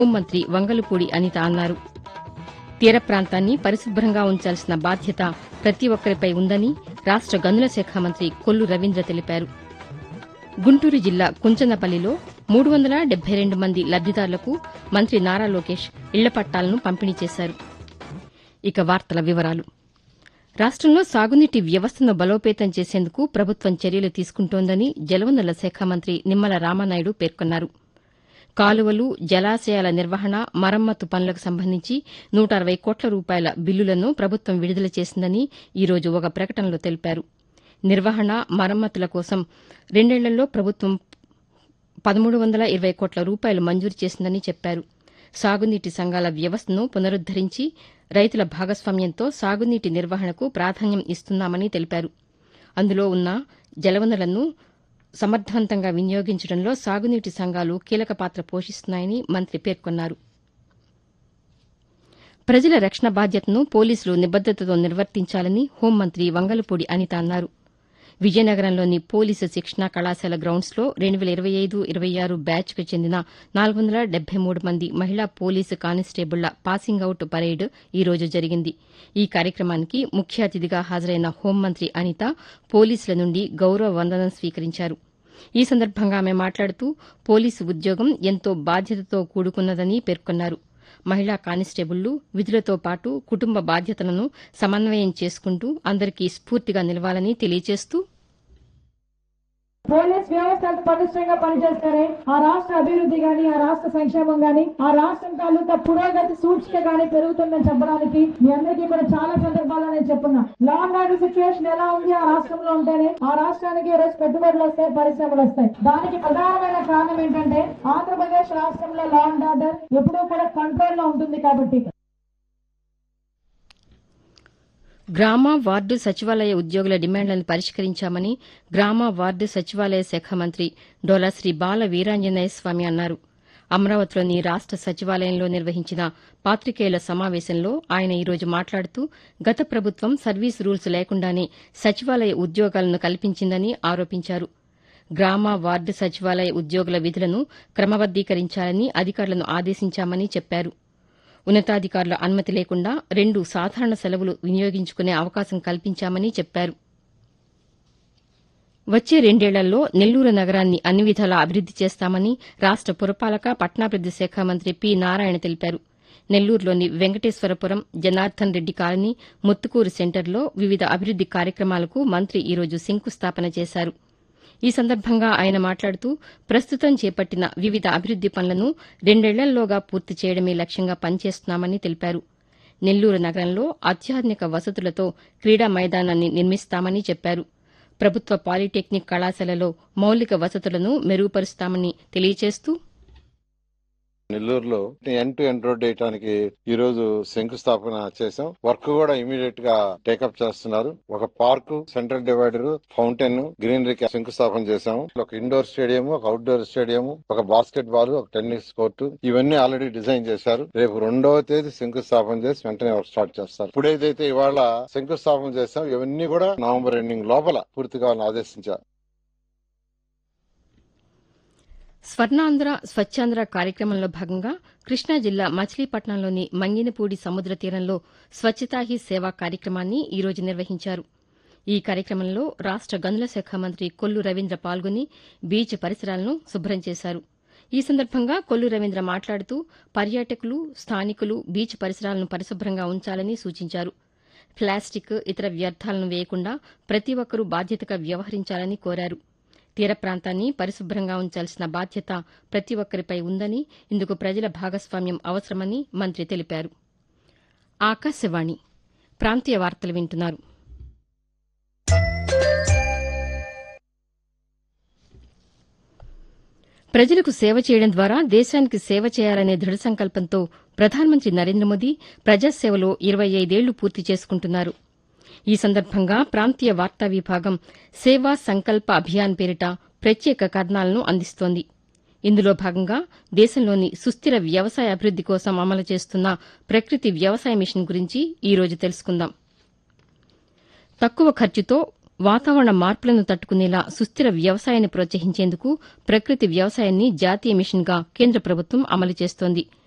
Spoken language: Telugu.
హోంమంత్రి వంగలపూడి అనిత అన్నారు తీర ప్రాంతాన్ని పరిశుభ్రంగా ఉంచాల్సిన బాధ్యత ప్రతి ఒక్కరిపై ఉందని రాష్ట గనుల శాఖ మంత్రి కొల్లు రవీంద్ర తెలిపారు గుంటూరు జిల్లా కుంచనపల్లిలో మూడు వందల డెబ్బై రెండు మంది లబ్దిదారులకు మంత్రి నారా లోకేష్ ఇళ్ల పట్టాలను పంపిణీ చేశారు ఇక వార్తల వివరాలు రాష్టంలో సాగునీటి వ్యవస్థను బలోపేతం చేసేందుకు ప్రభుత్వం చర్యలు తీసుకుంటోందని జలవనరుల శాఖ మంత్రి నిమ్మల రామానాయుడు పేర్కొన్నారు కాలువలు జలాశయాల నిర్వహణ మరమ్మతు పనులకు సంబంధించి నూట అరవై కోట్ల రూపాయల బిల్లులను ప్రభుత్వం విడుదల చేసిందని ఈ రోజు ఒక ప్రకటనలో తెలిపారు నిర్వహణ మరమ్మతుల కోసం రెండేళ్లలో ప్రభుత్వం పదమూడు వందల ఇరవై కోట్ల రూపాయలు మంజూరు చేసిందని చెప్పారు సాగునీటి సంఘాల వ్యవస్థను పునరుద్దరించి రైతుల భాగస్వామ్యంతో సాగునీటి నిర్వహణకు ప్రాధాన్యం ఇస్తున్నామని తెలిపారు అందులో ఉన్న జలవనరులను సమర్థవంతంగా వినియోగించడంలో సాగునీటి సంఘాలు కీలక పాత్ర పోషిస్తున్నాయని మంత్రి పేర్కొన్నారు ప్రజల రక్షణ బాధ్యతను పోలీసులు నిబద్దతతో నిర్వర్తించాలని హోంమంత్రి వంగలపూడి అనిత అన్నారు విజయనగరంలోని పోలీసు శిక్షణా కళాశాల గ్రౌండ్స్లో రెండు వేల ఇరవై ఐదు ఇరవై ఆరు బ్యాచ్కు చెందిన నాలుగు వందల డెబ్బై మూడు మంది మహిళా పోలీసు కానిస్టేబుళ్ల పాసింగ్ అవుట్ పరేడ్ ఈ రోజు జరిగింది ఈ కార్యక్రమానికి ముఖ్య అతిథిగా హాజరైన హోంమంత్రి అనిత పోలీసుల నుండి గౌరవ వందనం స్వీకరించారు ఈ సందర్భంగా ఆమె మాట్లాడుతూ పోలీసు ఉద్యోగం ఎంతో బాధ్యతతో కూడుకున్నదని పేర్కొన్నారు మహిళా కానిస్టేబుళ్లు విధులతో పాటు కుటుంబ బాధ్యతలను సమన్వయం చేసుకుంటూ అందరికీ స్ఫూర్తిగా నిలవాలని తెలియజేస్తూ పోలీస్ వ్యవస్థ ఎంత పటిష్టంగా పనిచేస్తేనే ఆ రాష్ట్ర అభివృద్ధి గాని ఆ రాష్ట్ర సంక్షేమం గాని ఆ రాష్ట్రం తాలూకా పురోగతి సూచిక గాని పెరుగుతుందని చెప్పడానికి మీ అందరికీ కూడా చాలా సందర్భాల్లో నేను చెప్పున్నా లా అండ్ ఆర్డర్ సిచ్యువేషన్ ఎలా ఉంది ఆ రాష్ట్రంలో ఉంటేనే ఆ రాష్ట్రానికి ఈ రోజు పెట్టుబడులు వస్తాయి పరిశ్రమలు వస్తాయి దానికి ప్రధానమైన కారణం ఏంటంటే ఆంధ్రప్రదేశ్ రాష్ట్రంలో లా అండ్ ఆర్డర్ ఎప్పుడూ కూడా కంట్రోల్ లో ఉంటుంది కాబట్టి గ్రామ వార్డు సచివాలయ ఉద్యోగుల డిమాండ్లను పరిష్కరించామని గ్రామ వార్డు సచివాలయ శాఖ మంత్రి డోలాశ్రీ బాల వీరాంజనేయ స్వామి అన్నారు అమరావతిలోని రాష్ట సచివాలయంలో నిర్వహించిన పాతికేయుల సమావేశంలో ఆయన ఈ రోజు మాట్లాడుతూ గత ప్రభుత్వం సర్వీస్ రూల్స్ లేకుండానే సచివాలయ ఉద్యోగాలను కల్పించిందని ఆరోపించారు గ్రామ వార్డు సచివాలయ ఉద్యోగుల విధులను క్రమబద్దీకరించాలని అధికారులను ఆదేశించామని చెప్పారు ఉన్నతాధికారుల అనుమతి లేకుండా రెండు సాధారణ సెలవులు వినియోగించుకునే అవకాశం కల్పించామని చెప్పారు వచ్చే రెండేళ్లలో నెల్లూరు నగరాన్ని అన్ని విధాలా అభివృద్ది చేస్తామని రాష్ట పురపాలక పట్టణాభివృద్ది శాఖ మంత్రి పి నారాయణ తెలిపారు నెల్లూరులోని వెంకటేశ్వరపురం జనార్దన్ రెడ్డి కాలనీ ముత్తుకూరు సెంటర్లో వివిధ అభివృద్ది కార్యక్రమాలకు మంత్రి ఈ రోజు శంకుస్థాపన చేశారు ఈ సందర్భంగా ఆయన మాట్లాడుతూ ప్రస్తుతం చేపట్టిన వివిధ అభివృద్ది పనులను రెండేళ్లలోగా పూర్తి చేయడమే లక్ష్యంగా పనిచేస్తున్నామని తెలిపారు నెల్లూరు నగరంలో అత్యాధునిక వసతులతో క్రీడా మైదానాన్ని నిర్మిస్తామని చెప్పారు ప్రభుత్వ పాలిటెక్నిక్ కళాశాలలో మౌలిక వసతులను మెరుగుపరుస్తామని తెలియజేస్తూ నెల్లూరులో ఎండ్ టు ఎండ్ రోడ్ వేయడానికి ఈ రోజు శంకుస్థాపన చేశాం వర్క్ కూడా ఇమీడియట్ గా టేకప్ చేస్తున్నారు ఒక పార్క్ సెంట్రల్ డివైడర్ ఫౌంటైన్ గ్రీనరీకి శంకుస్థాపన చేశాము ఒక ఇండోర్ స్టేడియం ఒక అవుట్డోర్ స్టేడియం ఒక బాస్కెట్ బాల్ ఒక టెన్నిస్ కోర్టు ఇవన్నీ ఆల్రెడీ డిజైన్ చేశారు రేపు రెండవ తేదీ శంకుస్థాపన చేసి వెంటనే వర్క్ స్టార్ట్ చేస్తారు ఇప్పుడు ఏదైతే ఇవాళ శంకుస్థాపన చేస్తాం ఇవన్నీ కూడా నవంబర్ ఎండింగ్ లోపల పూర్తి కావాలని ఆదేశించారు స్వర్ణాంధ్ర స్వచ్ఛాంధ్ర కార్యక్రమంలో భాగంగా కృష్ణా జిల్లా మచిలీపట్నంలోని మంగినపూడి సముద్ర తీరంలో స్వచ్ఛతా హీ సేవా కార్యక్రమాన్ని ఈ రోజు నిర్వహించారు ఈ కార్యక్రమంలో రాష్ట గనుల శాఖ మంత్రి కొల్లు రవీంద్ర పాల్గొని బీచ్ పరిసరాలను శుభ్రం చేశారు ఈ సందర్భంగా కొల్లు రవీంద్ర మాట్లాడుతూ పర్యాటకులు స్థానికులు బీచ్ పరిసరాలను పరిశుభ్రంగా ఉంచాలని సూచించారు ప్లాస్టిక్ ఇతర వ్యర్థాలను వేయకుండా ప్రతి ఒక్కరూ బాధ్యతగా వ్యవహరించాలని కోరారు తీర ప్రాంతాన్ని పరిశుభ్రంగా ఉంచాల్సిన బాధ్యత ప్రతి ఒక్కరిపై ఉందని ఇందుకు ప్రజల భాగస్వామ్యం అవసరమని మంత్రి తెలిపారు ఆకాశవాణి ప్రాంతీయ వార్తలు వింటున్నారు ప్రజలకు సేవ చేయడం ద్వారా దేశానికి సేవ చేయాలనే దృఢ సంకల్పంతో ప్రధానమంత్రి నరేంద్ర మోదీ ప్రజాసేవలో ఇరవై ఐదేళ్లు పూర్తి చేసుకుంటున్నారు ఈ సందర్భంగా ప్రాంతీయ వార్తా విభాగం సేవా సంకల్ప అభియాన్ పేరిట ప్రత్యేక కథనాలను అందిస్తోంది ఇందులో భాగంగా దేశంలోని సుస్థిర వ్యవసాయ అభివృద్ది కోసం అమలు చేస్తున్న ప్రకృతి వ్యవసాయ మిషన్ గురించి ఈ రోజు తెలుసుకుందాం తక్కువ ఖర్చుతో వాతావరణ మార్పులను తట్టుకునేలా సుస్థిర వ్యవసాయాన్ని ప్రోత్సహించేందుకు ప్రకృతి వ్యవసాయాన్ని జాతీయ మిషన్గా కేంద్ర ప్రభుత్వం అమలు చేస్తోంది